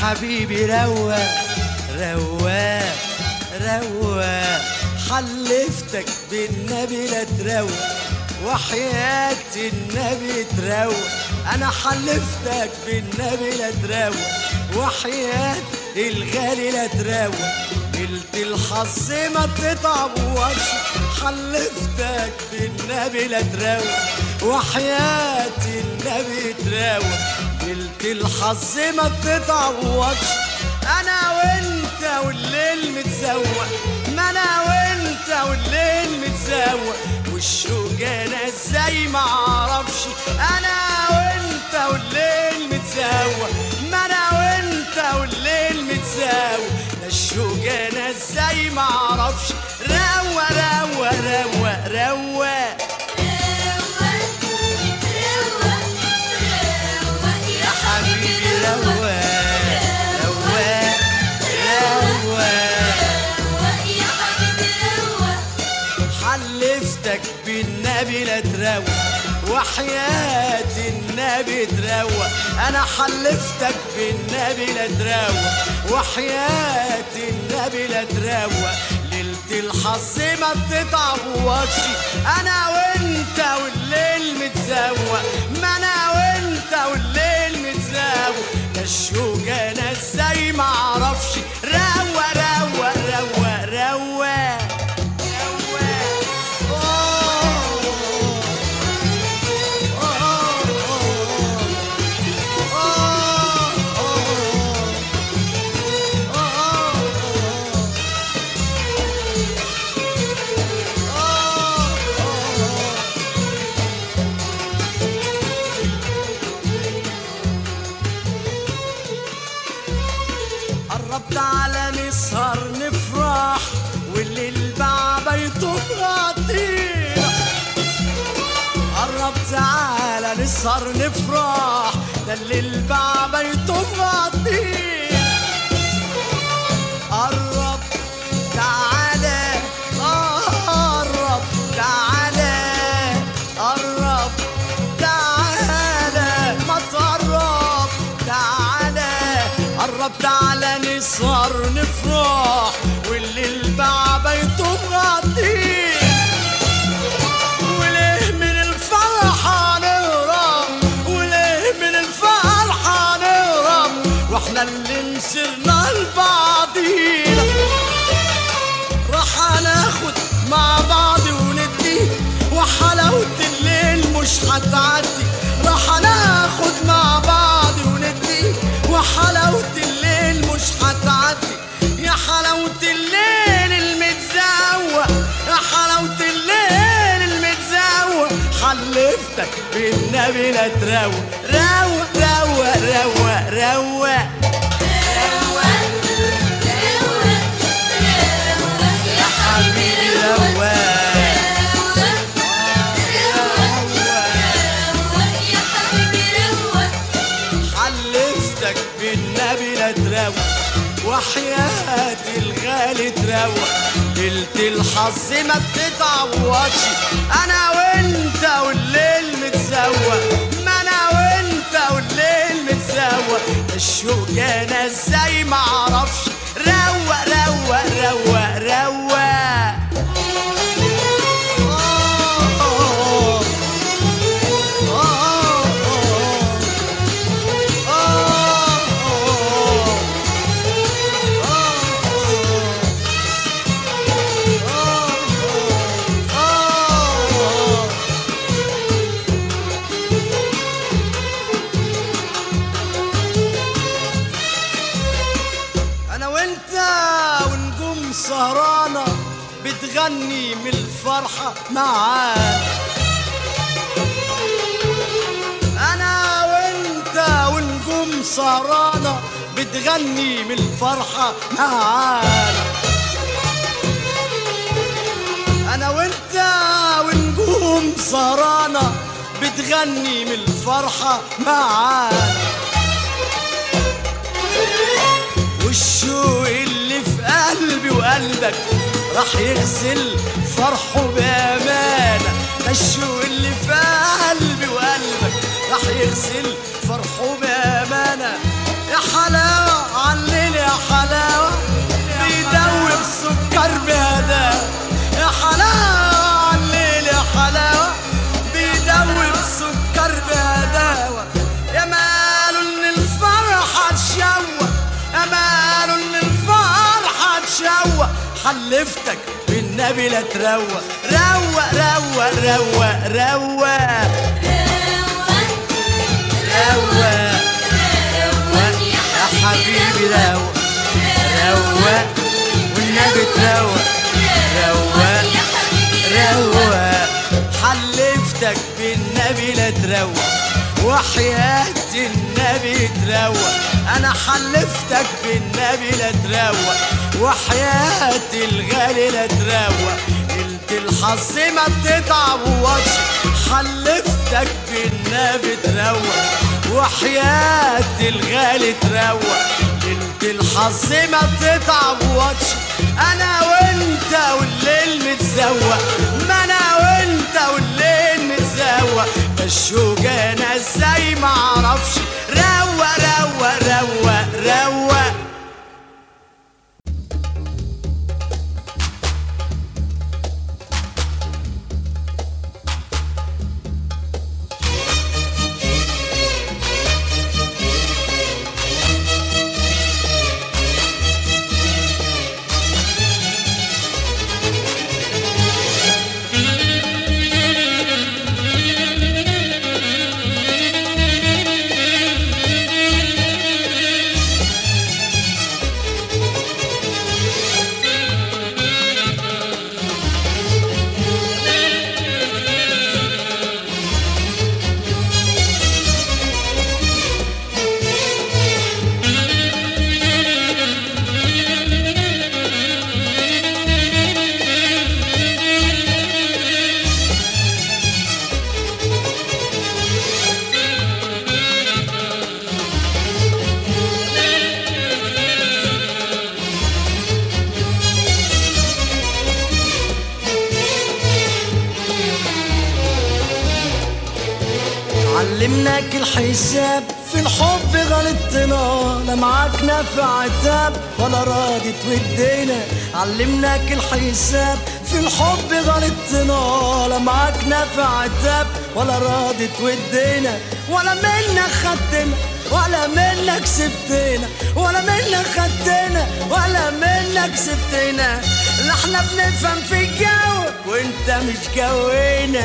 حبيبي رواق رواق رواق حلفتك بالنبي لا تروق وحياة النبي تروق انا حلفتك بالنبي لا تروق وحياة الغالي لا تروق قلت الحظ ما تتعوضش حلفتك بالنبي لا تروق وحياة النبي تروق قلت الحظ ما تتعوضش انا وانت والليل متزوق ما انا وانت والليل متزوق والشوق انا ازاي ما اعرفش انا وانت والليل متزوق ما انا وانت والليل متزوق ده الشوق انا ازاي ما اعرفش روى روى روى روى يا حبيبي روى روى روى حلفتك بالنبي لا تروق وحياة النبي تروق انا حلفتك بالنبي لا تروق وحياة النبي لا تروق ليلة الحظ ما بتتعوضش انا وانت والليل متزوق ما انا وانت والليل متزوق ده الشوق انا ازاي ما اعرفش روق روق روق روق قربت على نسهر نفرح والليل بقى بيته غطينا قربت على نسهر نفرح ده الليل بقى بيته غطينا قرب تعالى قرب تعالى قرب تعالى ما تقرب تعالى قرب تعالى نسهر نفرح والليل بقى بيته مغطيه وليه من الفرحة نهرب وليه من الفرحة نهرب واحنا اللي نسرنا لبعضينا راح هناخد مع بعض وندي وحلاوة الليل مش هتعدي راح هناخد مع بعض وندي وحلاوة الليل مش هتعدي يا حلاوة الليل المتزوق يا حلاوة الليل المتزوق حلفتك بالنبي لا تروق روق روق روق روق يا حبيبي روق حلفتك بالنبي لا تروق وحياة الغالي تروق ليلة الحظ ما بتتعوضش انا وانت والليل متزوق ما انا وانت والليل متزوق الشوق انا ازاي ما اعرفش روق روق روق روق آه. آه. انا وانت ونجوم سهرانة بتغني من الفرحة معانا انا وانت ونجوم سهرانة بتغني من الفرحة معانا انا وانت ونجوم سهرانة بتغني من الفرحة معانا والشوق اللي في قلبي وقلبك راح يغسل فرحه بأمانة ده الشوق اللي في قلبي وقلبك راح يغسل فرحه بأمانة يا حلاوة حلفتك بالنبي لا تروق روق روق روق روق روق روق يا حبيبي روق روق والنبي تروق روق روق حلفتك بالنبي لا تروق وحياة النبي تروق انا حلفتك بالنبي لا تروق وحياة الغالي لا تروق قلت الحظ ما بتتعوضش حلفتك بالنبي تروق وحياة الغالي تروق قلت الحظ ما بتتعوضش انا وانت والليل متزوق ما انا وانت والليل متزوق الشوق انا ازاي ما اعرفش روق روق روق روق علمناك الحساب في الحب غلطنا لا معاك نافع عتاب ولا راضي تودينا علمناك الحساب في الحب غلطنا لا معاك نافع عتاب ولا راضي تودينا ولا منك خدتنا ولا منك سبتنا ولا منك خدتنا ولا منك سبتنا لا احنا بنفهم في الجو وانت مش جونا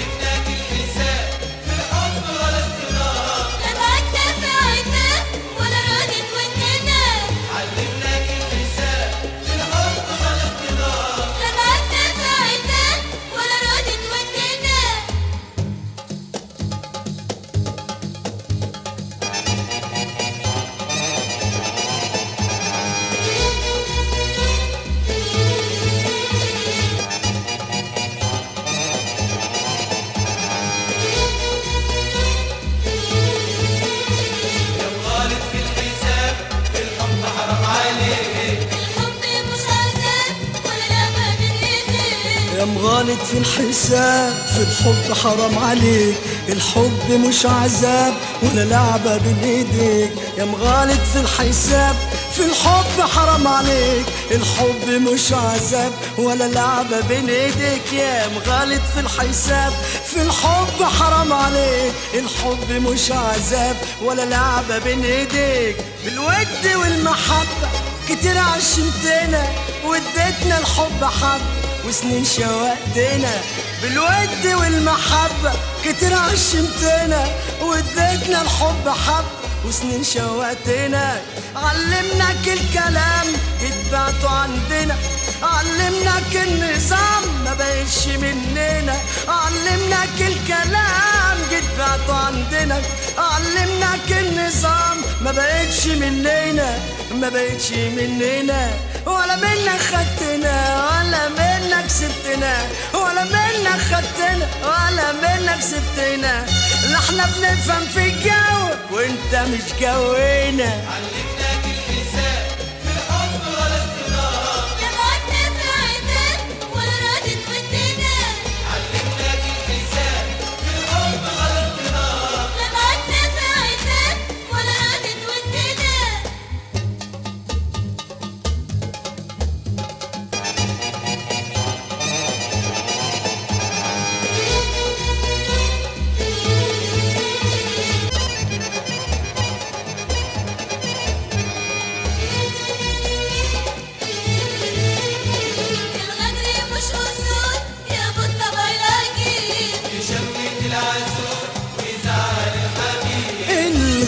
يا مغالط في الحساب في الحب حرام عليك الحب مش عذاب ولا لعبة بين ايديك يا مغالط في الحساب في الحب حرام عليك الحب مش عذاب ولا لعبة بين ايديك يا مغالط في الحساب في الحب حرام عليك الحب مش عذاب ولا لعبة بين ايديك بالود والمحبة كتير عشمتنا واديتنا الحب حب وسنين شوقتنا بالود والمحبة كتير عشمتنا واديتنا الحب حب وسنين شوقتنا علمناك الكلام اتبعته عندنا علمناك النظام ما بقاش مننا علمناك الكلام جيت بعته عندنا علمناك النظام ما بقتش مننا ما بقتش مننا ولا منك خدتنا ولا منك سبتنا ولا منك خدتنا ولا منك سبتنا لا احنا بنفهم في الجو وانت مش جونا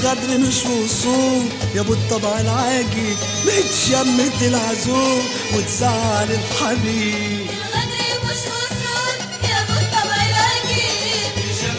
الغدر مش وصول يا ابو الطبع العاجي بتشمت العزوم وتزعل الحبيب الغدر مش وصول يا ابو الطبع العجيب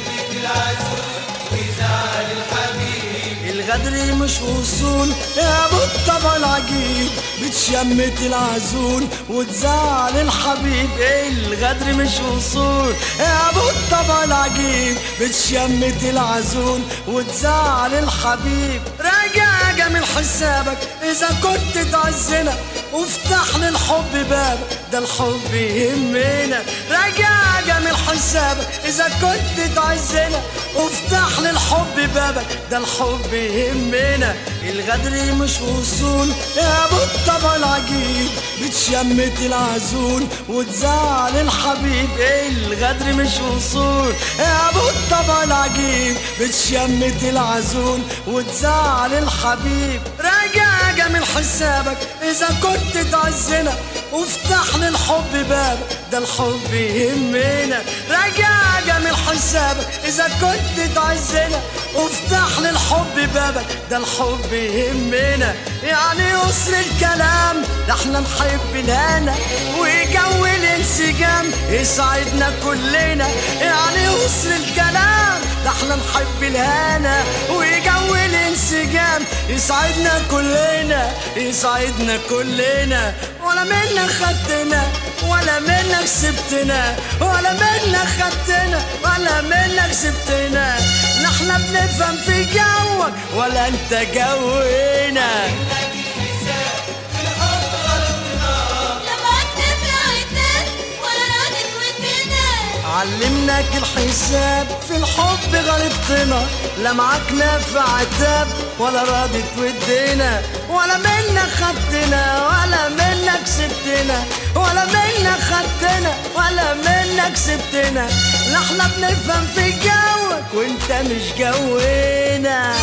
الغدر مش وصول يا ابو الطبع العجيب بتشمت العزول وتزعل الحبيب الغدر مش وصول يا ابو الطبع العجيب بتشمت العزول وتزعل الحبيب راجع جميل حسابك اذا كنت تعزنا وافتح للحب بابك ده الحب يهمنا راجع جميل حسابك اذا كنت تعزنا وافتح للحب بابك ده الحب يهمنا الغدر مش وصول يا ابو الطبع العجيب بتشمت العزول وتزعل الحبيب الغدر مش وصول يا ابو الطبع العجيب بتشمت العزول وتزعل الحبيب راجع جميل حسابك اذا كنت تعزنا وافتح للحب بابك ده الحب يهمنا راجع جميل حسابك اذا كنت تعزنا وافتح للحب بابك ده الحب يهمنا يعني يسر الكلام ده احنا نحب الهنا وجو الانسجام يسعدنا كلنا يعني يسر الكلام ده احنا نحب الهنا وجو الانسجام يسعدنا كلنا يسعدنا كلنا ولا منا خدتنا ولا منك سبتنا ولا منك خدتنا ولا منك سبتنا نحن بنفهم في جوك ولا انت جونا لما اكتب عدت ولا رادت ودنا علمناك الحساب في الحب غلطتنا لا معاك نافع عتاب ولا راضي تودينا ولا منك خدتنا ولا منك سبتنا ولا منك خدتنا ولا منك سبتنا لا احنا بنفهم في جوك وانت مش جونا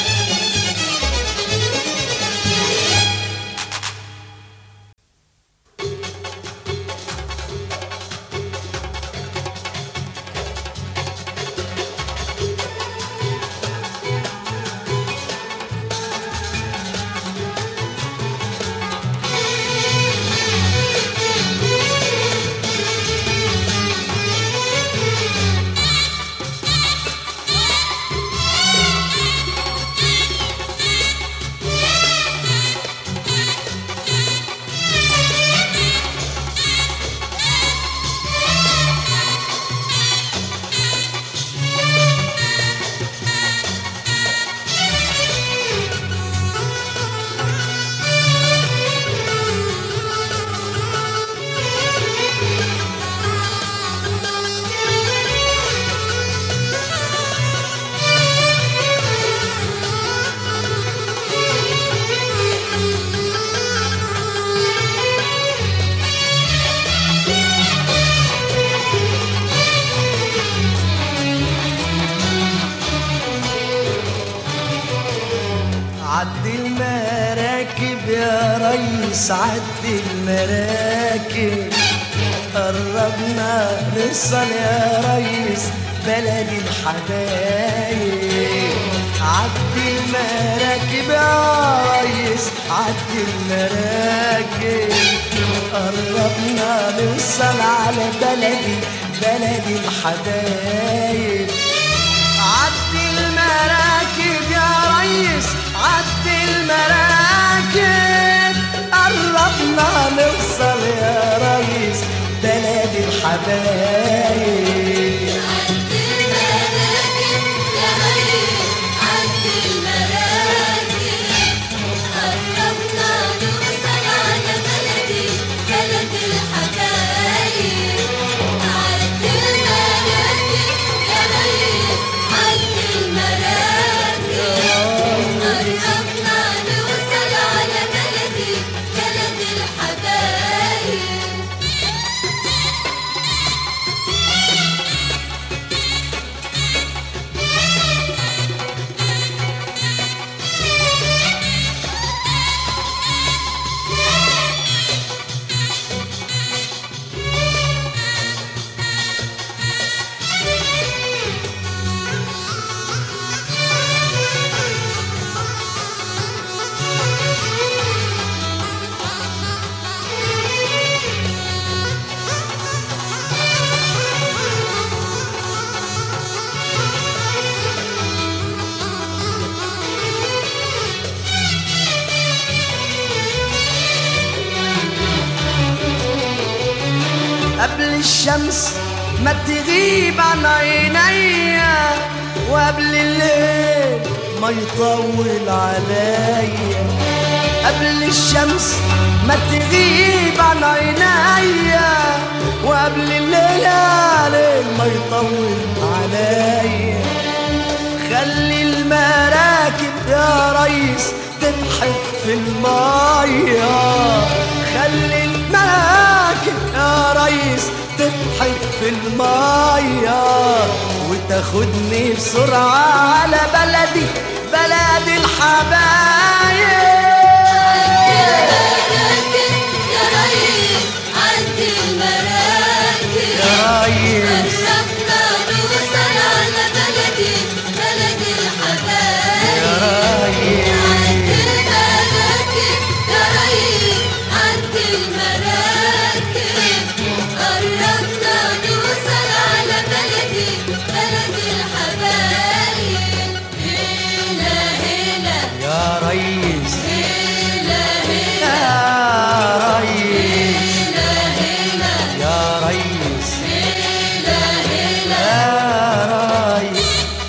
عدي المراكب يا ريس عدي المراكب قربنا نوصل يا ريس بلد الحبايب عدي المراكب يا ريس عدي المراكب قربنا نوصل على بلدي بلد الحبايب عدي المراكب يا ريس عدي المراكب قربنا نوصل يا ريس بلد الحبايب عد المراكب يا غريب عد المراكب قربنا نوصل على بلدي بلد الحبايب عد المراكب يا غريب عد المراكب قربنا نوصل على بلدي بلد الحبايب الشمس ما تغيب عن عينيا وقبل الليل ما يطول عليا قبل الشمس ما تغيب عن عينيا وقبل الليل ليل ما يطول عليا خلي المراكب يا ريس تبحث في المية خلي المراكب يا ريس تبحث في المية وتاخدني بسرعة على بلدي بلد الحبايب مراكب يا ريس عدي المراكب يا ريس قربنا نوصل على بلدي بلد الحبايب يا ريس عدي المراكب يا ريس عدي المراكب قربنا نوصل على بلدي بلد الحبايب هلا هلا يا ريس هلا هلا يا ريس هلا هلا يا ريس هلا هلا يا ريس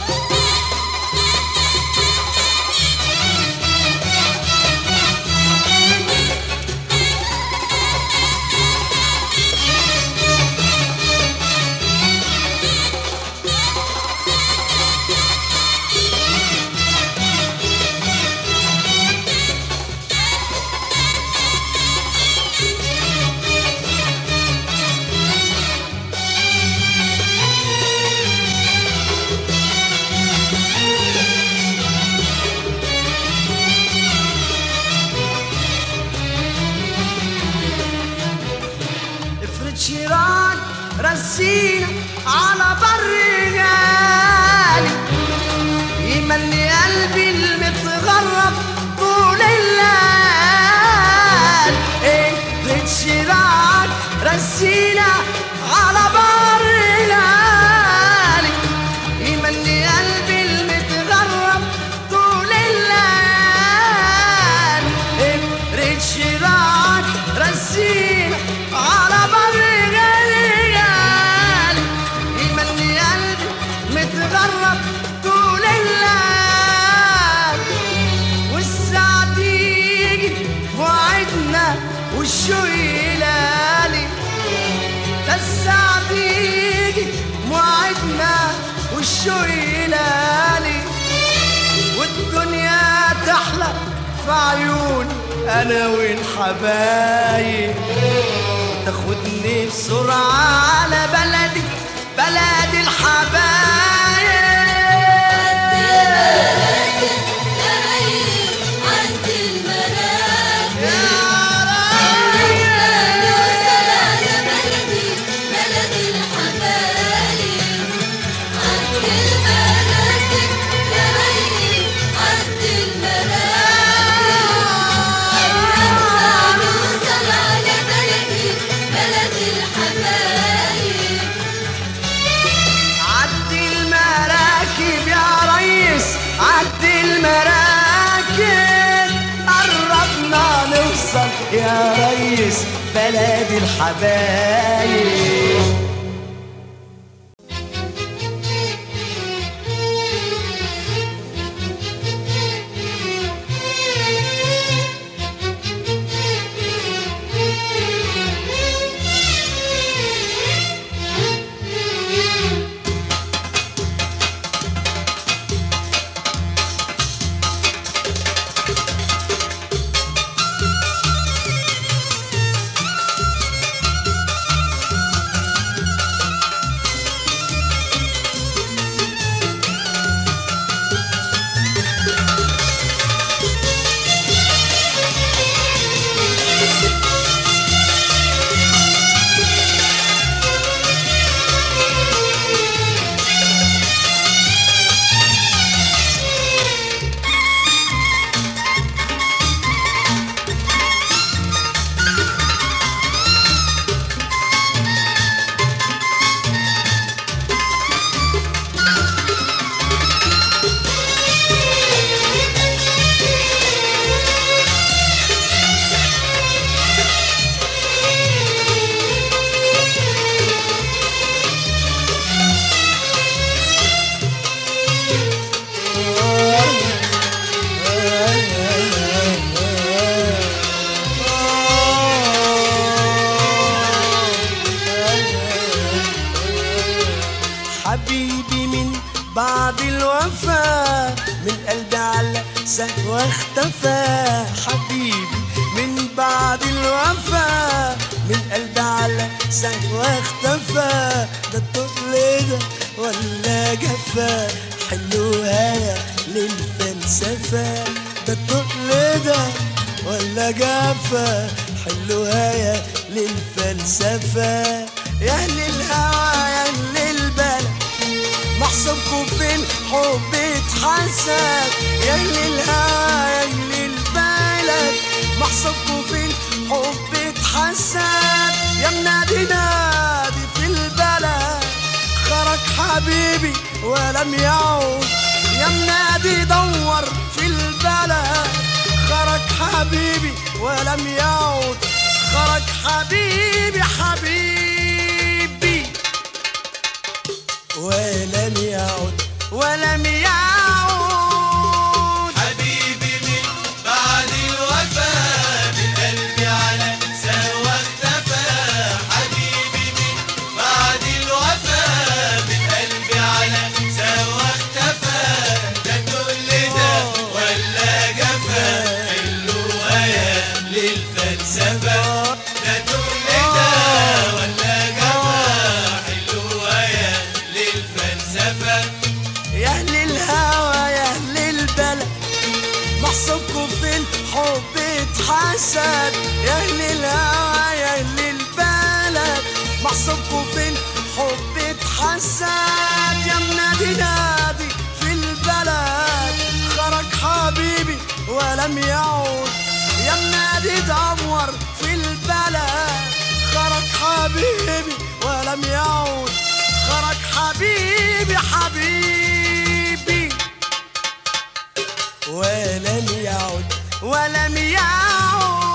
افرد شيران رسينا على بر غالي يملي قلبي المتغرب طول الليل افرد شيران رسينا على بر غالي يملي قلبي المتغرب طول الليل افرد شيران رسينا على بر غالي غالي يملي قلبي متغرب طول الليل والساعة تيجي وعدنا والشوق يلالي الساعة تيجي موعدنا والشوق يلالي والدنيا تحلى في عيوني انا والحبايب تاخدني بسرعة على بلدي بلد الحبايب يا ريس عدي المراكب يا نوصل على بلدي بلد الحبايب عدي المراكب يا ريس عدي المراكب قربنا نوصل على بلدي بلد الحبايب عدي المراكب يا ريس عدي المراكب قربنا نوصل يا ريس بلد الحبايب واختفى حبيبي من بعد الوفا من قلبي على سهوة واختفى ده الطفل ده ولا جفا حلوها للفلسفة ده الطفل ده ولا جفا حلوها للفلسفة يا أهل الهوى يا أهل البلد محسوبكم في الحب اتحسب يا اهل الهوى يا اهل البلد محسوبكم في الحب اتحسب يا منادي نادي في البلد خرج حبيبي ولم يعود يا منادي دور في البلد خرج حبيبي ولم يعود خرج حبيبي حبيبي ولم يعد ولم يعود حبيبي من بعد الوفاء من قلبي على سوا اختفى حبيبي من بعد الوفاء من قلبي على سوا اختفى ده كل ده ولا جفا حلوها للفلسفة ده كل ده ولا جفا حلوها للفلسفة يا اهل الهوى يا اهل البلد محسوبكم في الحب اتحسد يا اهل الهوى يا اهل البلد محسوبكم في الحب اتحسد يا منادي نادي في البلد خرج حبيبي ولم يعود يا منادي دور في البلد خرج حبيبي ولم يعود خرج حبيبي حبيبي ولم يعد ولم يعود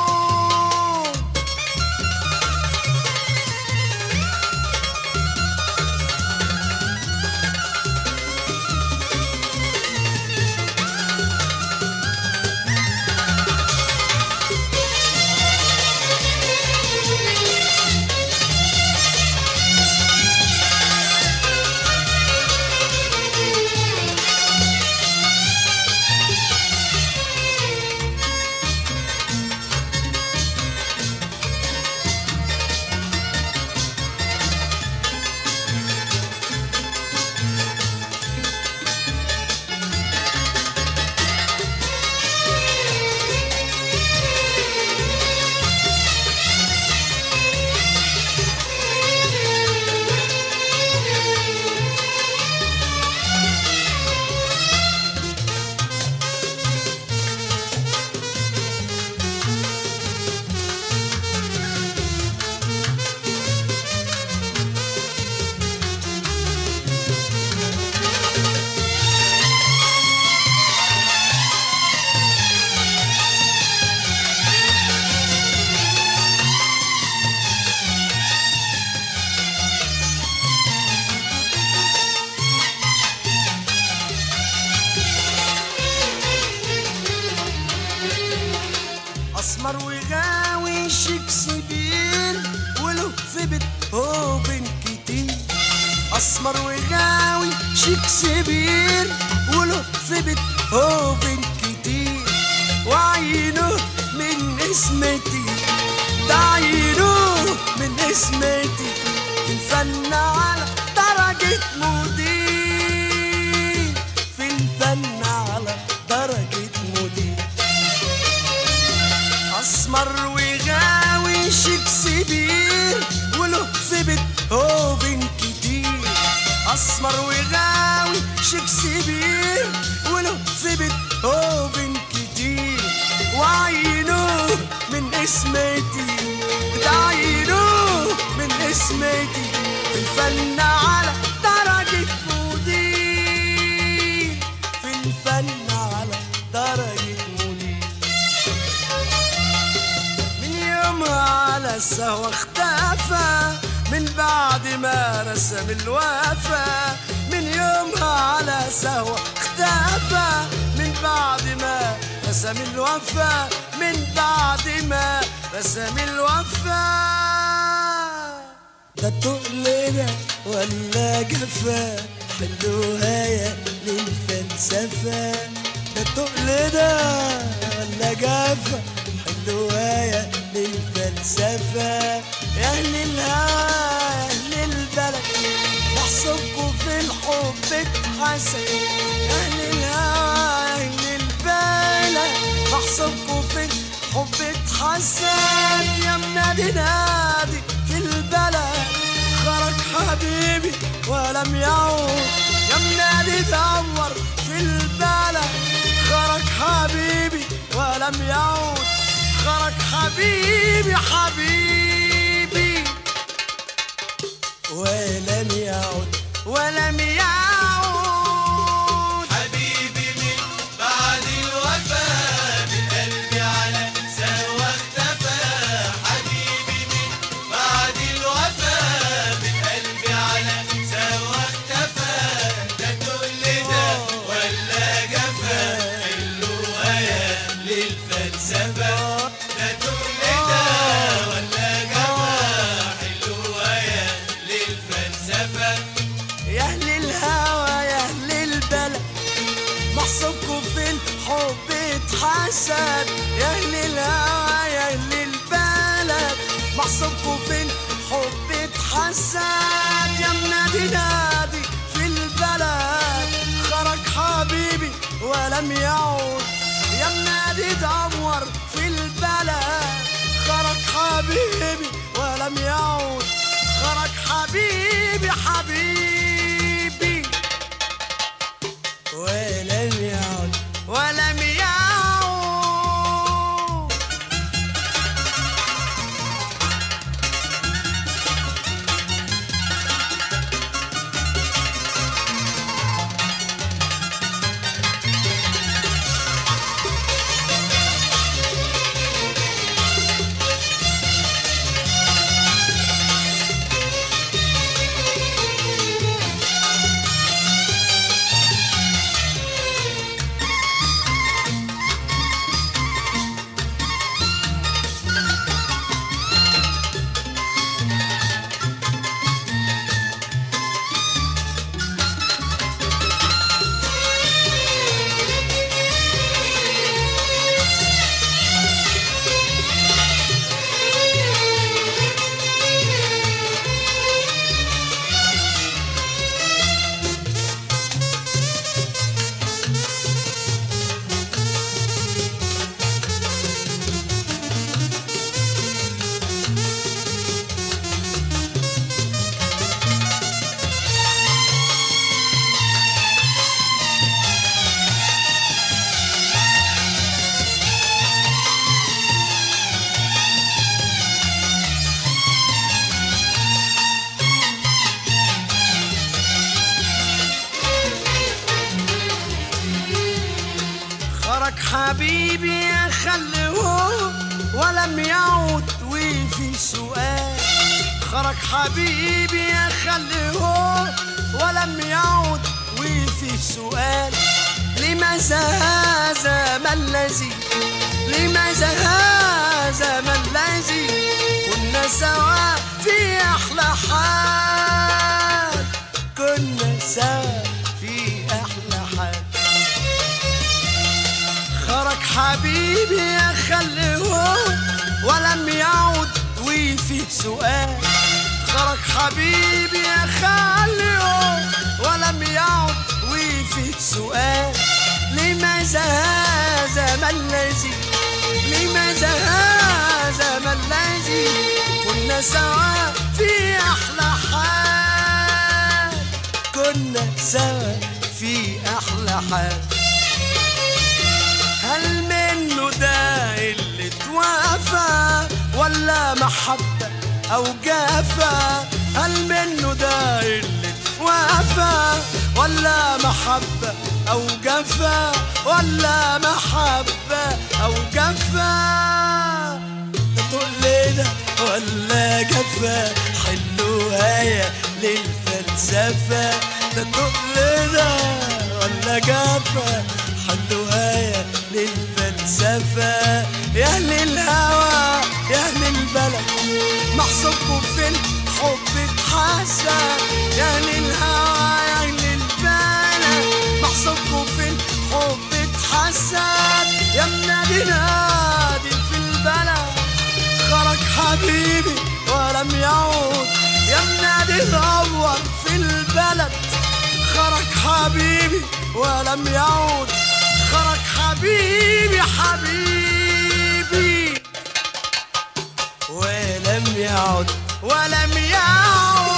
اسمر وغاوي شكسبير وله في بيتهوفن كتير اسمر وغاوي شكسبير وله في بيتهوفن كتير وعينه من اسمتي ده عينه من اسمتي في الفن على درجة مدير في الفن على درجة مدير اسمر وغاوي شكسبير وله في بيتهوفن كتير اسمر وغاوي شكسبير وله في بيتهوفن كتير وعينه من اسمتي ده عينه من اسمتي في الفن على درجة مدير في الفن على درجة مدير من يومها على السهوة اختفى من بعد ما رسم الوفا من يومها على سهوة اختفى من بعد ما رسم الوفا من بعد ما رسم الوفا ده تقل ده ولا جفا حلوها يا للفلسفة ده تقل ده ولا جافة حلواية للفلسفة يا أهل الهوى يا أهل البلد بحسبكوا في الحب اتحسن يا أهل الهوى يا أهل البلد بحسبكوا في الحب اتحسن يا منادي نادي في البلد خرج حبيبي ولم يعود يا منادي دور في البلد خرج حبيبي ولم يعود خرج حبيبي حبيبي ولم يعود ولم يعود حبيبي من بعد الوفاة من قلبي على سوا اختفى حبيبي من بعد الوفاة من قلبي على سوا اختفى ده كل ده ولا جفا حلوة للفلسفة ده كل ده ولا جفا حلوة للفلسفة يا اهل الهوى يا اهل البلد محسوبكوا في الحب اتحسد يا اهل الهوى يا اهل البلد محسوبكوا في الحب اتحسد يا منادي نادي في البلد خرج حبيبي ولم يعود يا منادي دور في البلد خرج حبيبي ولم يعود خرج حبيبي حبيبي ولم يعد ولم يعود خرج حبيبي خلوه ولم يعود وفي سؤال خرج حبيبي خلوه ولم يعود وفي سؤال لماذا هذا ما الذي لماذا هذا ما الذي كنا سوا في أحلى حال كنا سوا في أحلى حال خرج حبيبي خلوه ولم يعود وفي سؤال خرج حبيبي خلوه ولم يعود وفي سؤال لماذا هذا ما الذي لماذا هذا ما الذي كنا سوا في أحلى حال كنا سوا في أحلى حال هل منه ده اللي توافى ولا محبة أو جافة هل منه ده اللي توافى ولا محبة أو جافة ولا محبة أو جافة ده تقول ده ولا جافة حلوها يا للفلسفة ده تقول ده ولا جافة حلوها يا للفلسفة يا أهل الهوى يا أهل البلد محسوبكم في الحب اتحسن يا أهل الهوى يا أهل البلد محسوبكم في الحب اتحسن الحساد يا منادي نادي في البلد خرج حبيبي ولم يعود يا منادي دور في البلد خرج حبيبي ولم يعود خرج حبيبي حبيبي ولم يعد ولم يعد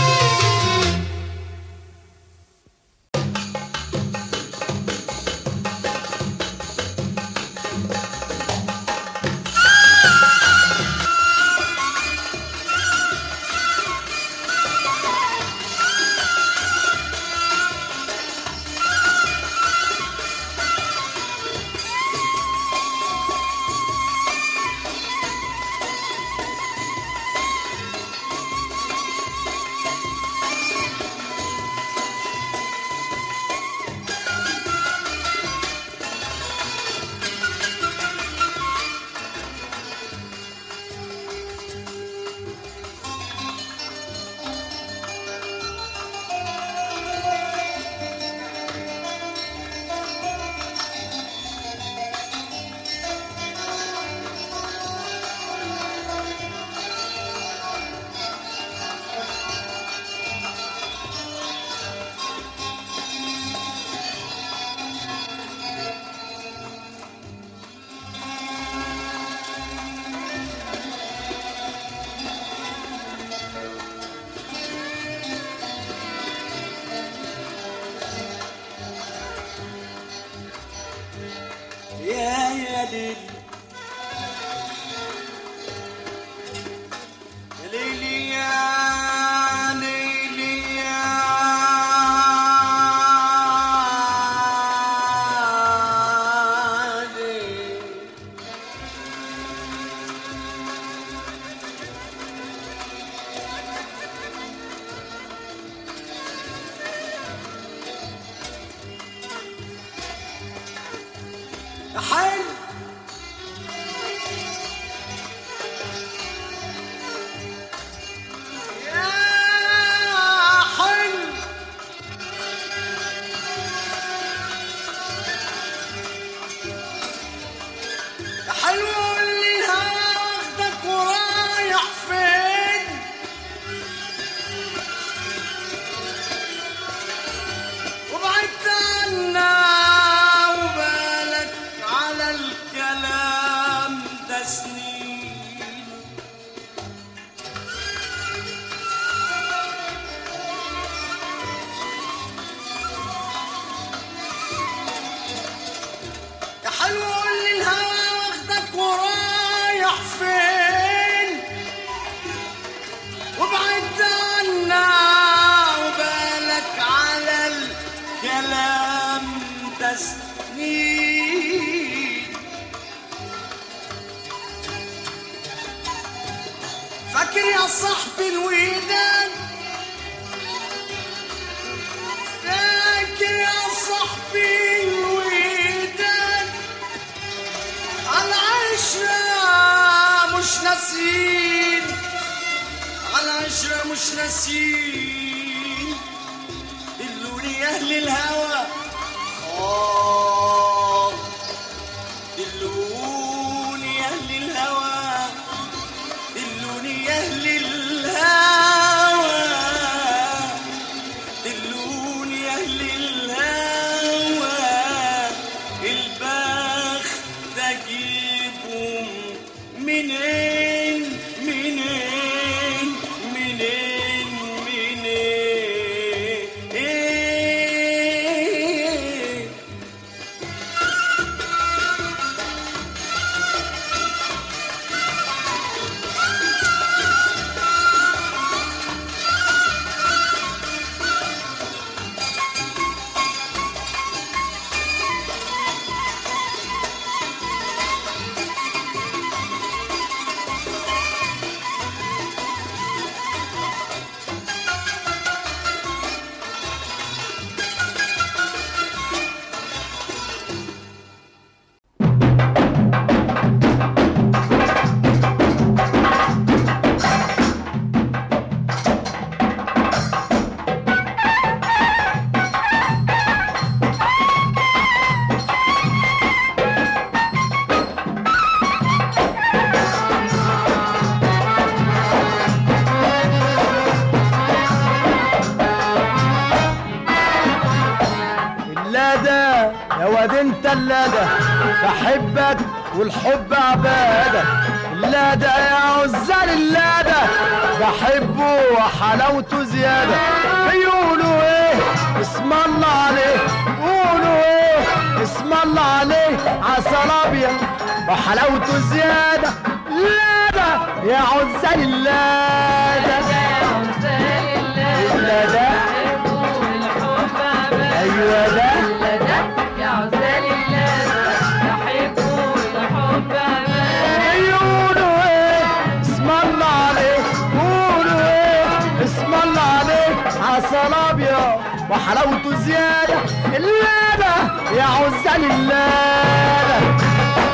يا يا ليل يا ليلي يا ليلي يا ليل يا حلو يا حلو يا حلو اللي هاخدك ورايح فين وبعدت عنا وبالك على الكلام ده سنين يا حلو قول لي الهوى واخدك ورايح فين وابعد عنا وبالك على الكلام ده سنين فاكر يا صاحبي الوداد فاكر يا صاحبي الوداد على عشرة مش ناسين على عشرة مش ناسين دلوني أهل الهوى آه دلوني أهل الهوى دلوني أهل الهوى دلوني أهل الهوى البخت أجيبهم منين منين منين منين إيه واد انت اللاده بحبك والحب عباده اللاده يا عزال اللاده بحبه وحلاوته زياده بيقولوا ايه اسم الله عليه قولوا ايه اسم الله عليه عسل ابيض وحلاوته زياده لاده يا عزال اللاده اللاده ايوه ده يقولوا ايه اسم الله عليه قولوا ايه اسم الله عليه عسل ابيض وحلاوته زياده اللاده يا عزال اللاده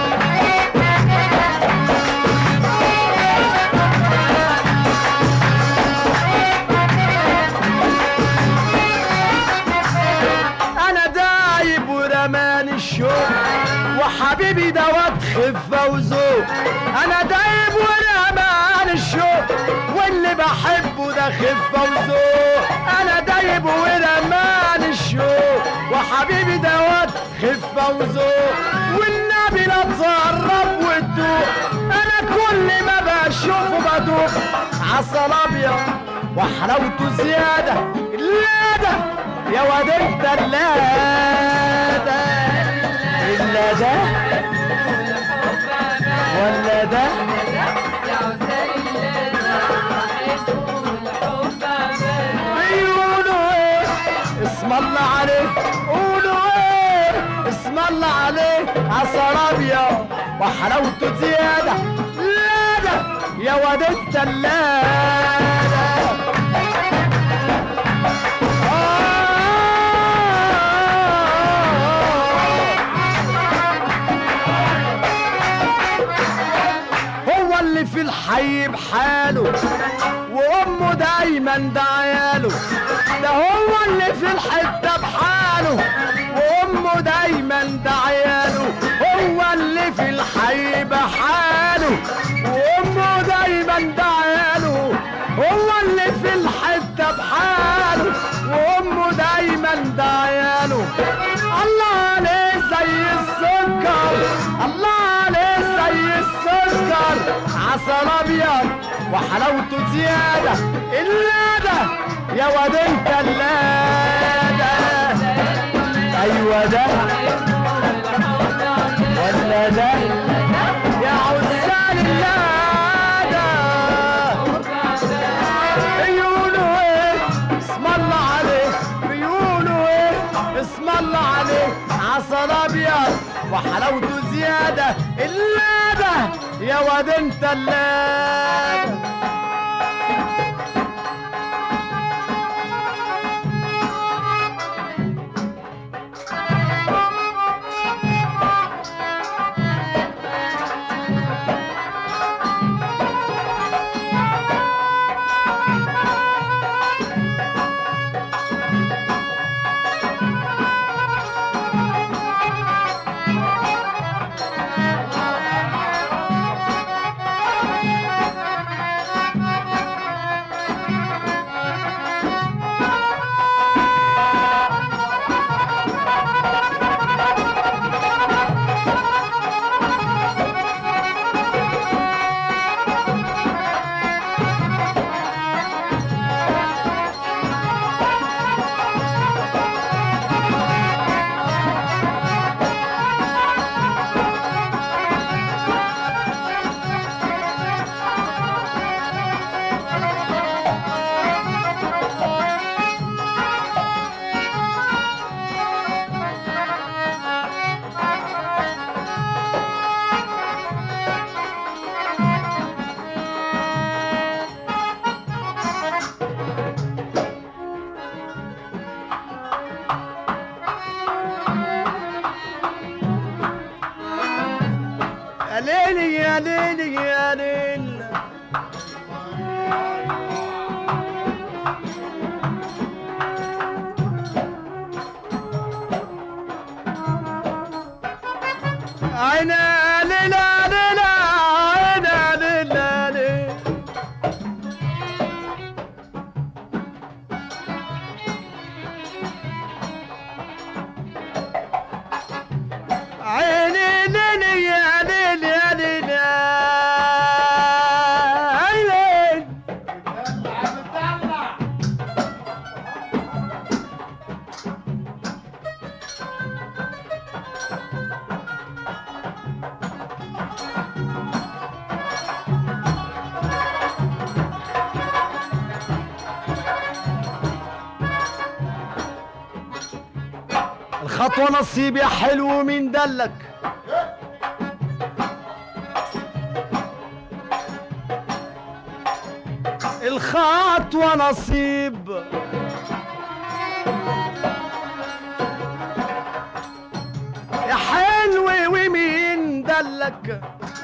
انا دايب ورمان الشوق وحبيبي دوت خفة وذوق انا دايب ورمان الشوق واللي بحبه ده خفة وذوق انا دايب ورمان الشوق وحبيبي دوت خفة وذوق والنبي لا تقرب وتدوق انا كل ما بشوفه بدوق عسل ابيض وحلاوته زيادة اللاده يا واد انت اللاده الا ده ولا ده بيقولوا ايه اسم الله عليه قولوا ايه اسم الله عليه عسل ابيض وحلاوته زياده لاده يا واد انت اللاده هو اللي في الحي بحاله وامه دايما دعياله ده هو اللي في الحته بحاله وامه دايما دعياله هو اللي في الحي بحاله وامه دايما دعياله هو اللي في الحته بحاله وامه دايما دعياله الله عليه زي السكر الله عليه زي السكر عسل ابيض وحلاوته زياده اللاده يا واد انت اللاده ايوه ده ولا ده يا عزال اللاده بيقولوا ايه اسم الله عليه بيقولوا ايه اسم الله عليه عسل ابيض وحلاوته زياده اللاده يا واد انت اللاده الخطوة نصيب يا حلو مين دلك الخطوة نصيب يا حلو ومين دلك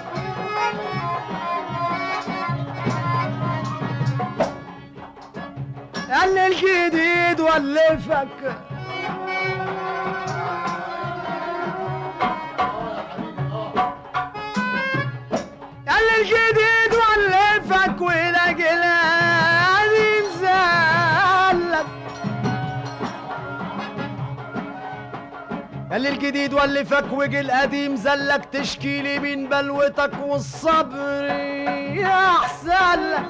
قال لي الجديد ولفك قال لي الجديد ولفك ولاقي القديم زعلك قال لي الجديد ولفك وجي القديم زلك تشكي لي من بلوتك والصبر يا احسن لك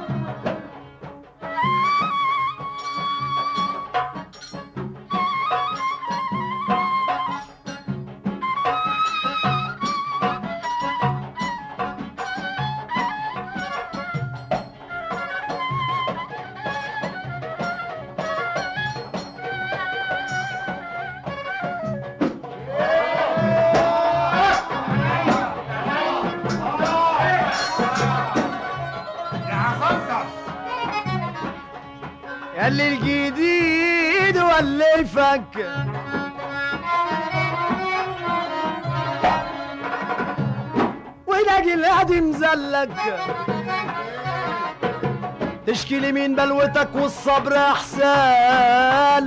قال لي الجديد ولفك ولاقي القديم زلك تشكي لي من بلوتك والصبر احسن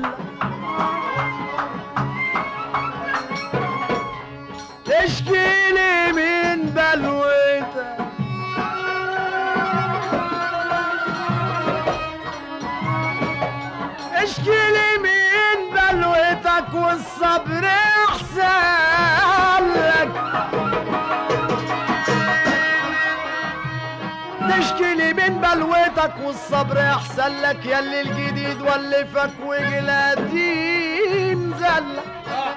تشكي لي من بلوتك اشكي لي من بلوتك والصبر احسن لك تشكي لي من بلوتك والصبر احسن لك ياللي الجديد ولفك والقديم زلك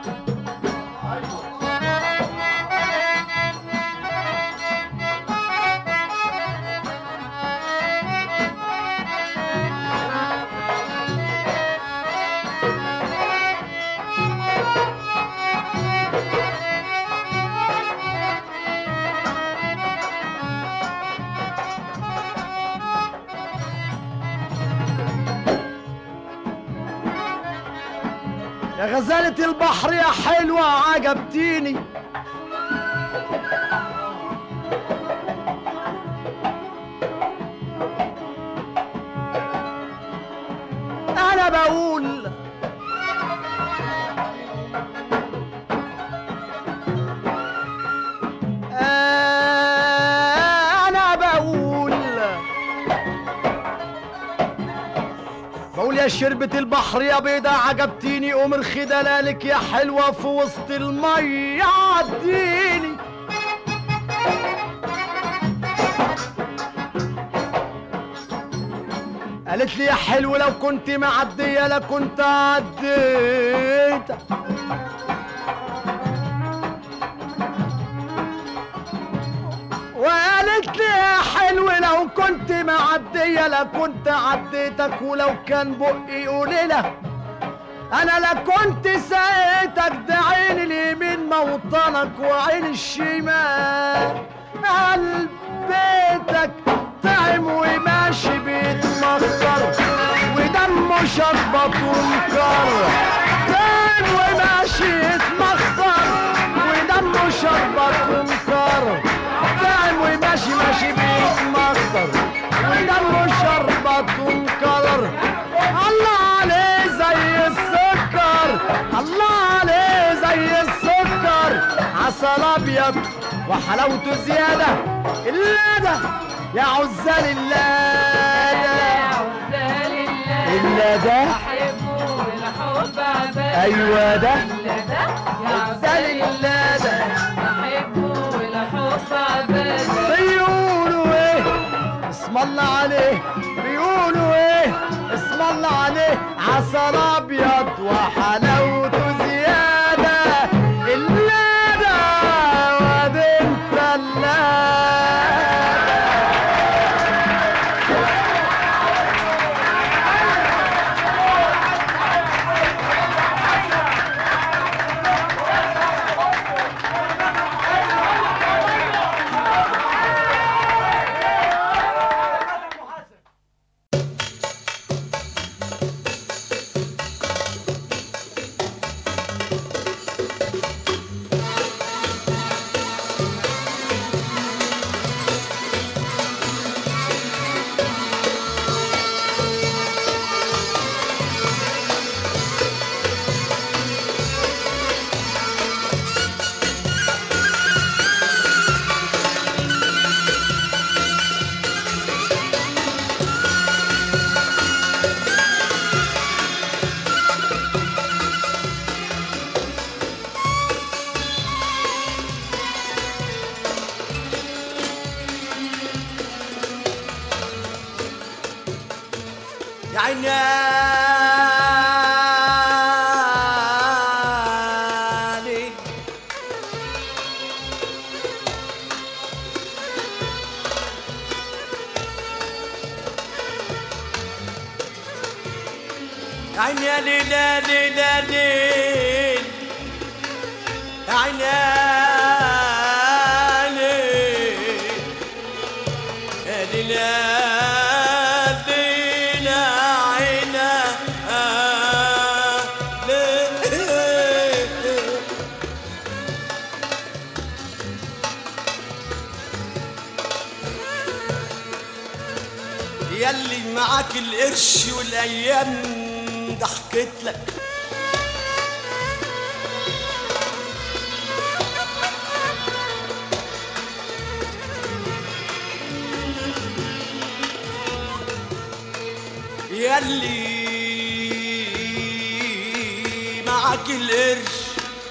يا غزالة البحر يا حلوة عجبتيني أنا بقول أنا بقول بقول يا شربة البحر يا بيضة عجبتيني قمر خدلالك يا حلوة في وسط المية عديني قالت لي يا حلو لو كنت معدية لكنت عديت وقالت لي يا حلو لو كنت معدية لكنت عديتك ولو كان بقي قليلة انا لا كنت سايتك ده عين اليمين موطنك وعين الشمال قلب بيتك طعم وماشي بيتمخر ودمه شربط ومكر طعم وماشي يتمخر ودمه شربط ومكر طعم وماشي ماشي بيتمخر ودمه شربط ومكر الله عليه زي السكر الله عليه زي السكر عسل ابيض وحلاوته زياده اللاده يا عزال اللاده اللاده ايوه ده عزال اللاده بيقولوا ايه اسم الله عليه بيقولوا ايه اسم الله عليه عسل ابيض وحلاوته زياده اللاده واد انت اللاده يا عيني يا عيني يا ليل يا ليل يا ليل يا عيني يا ليل يا ليل يا ليل يا عيني يا ليل يلي معاك القرش والايام ضحكت لك يلي معاك القرش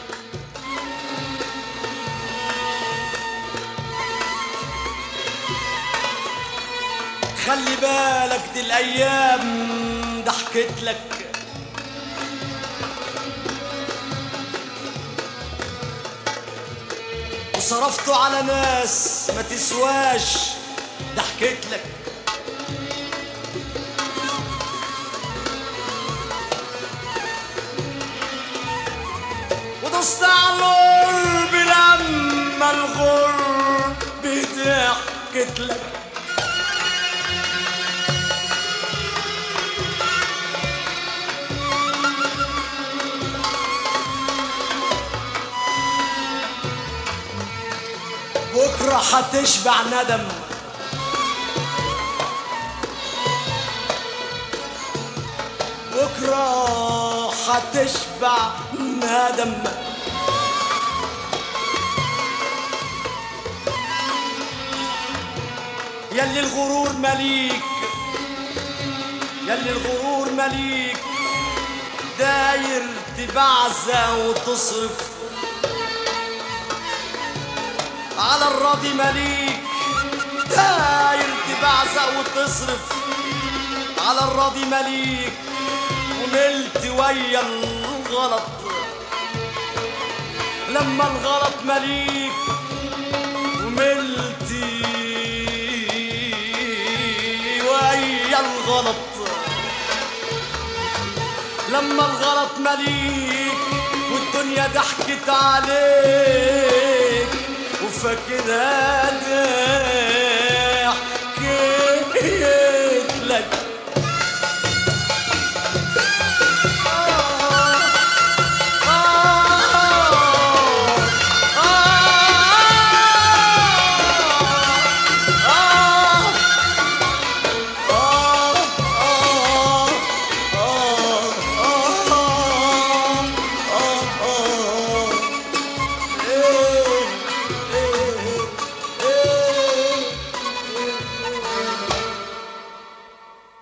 خلي بالك دي الايام ضحكت لك وصرفته على ناس ما تسواش ضحكت لك ودست على القلب لما الغرب ضحكت لك بكرة هتشبع ندم بكرة هتشبع ندم يلي الغرور مليك يلي الغرور مليك داير تبعزة وتصرف على الراضي مليك داير تبعزق وتصرف على الراضي مليك وملت ويا الغلط لما الغلط مليك وملت ويا الغلط لما الغلط مليك والدنيا ضحكت عليك وفاكرها ضحكت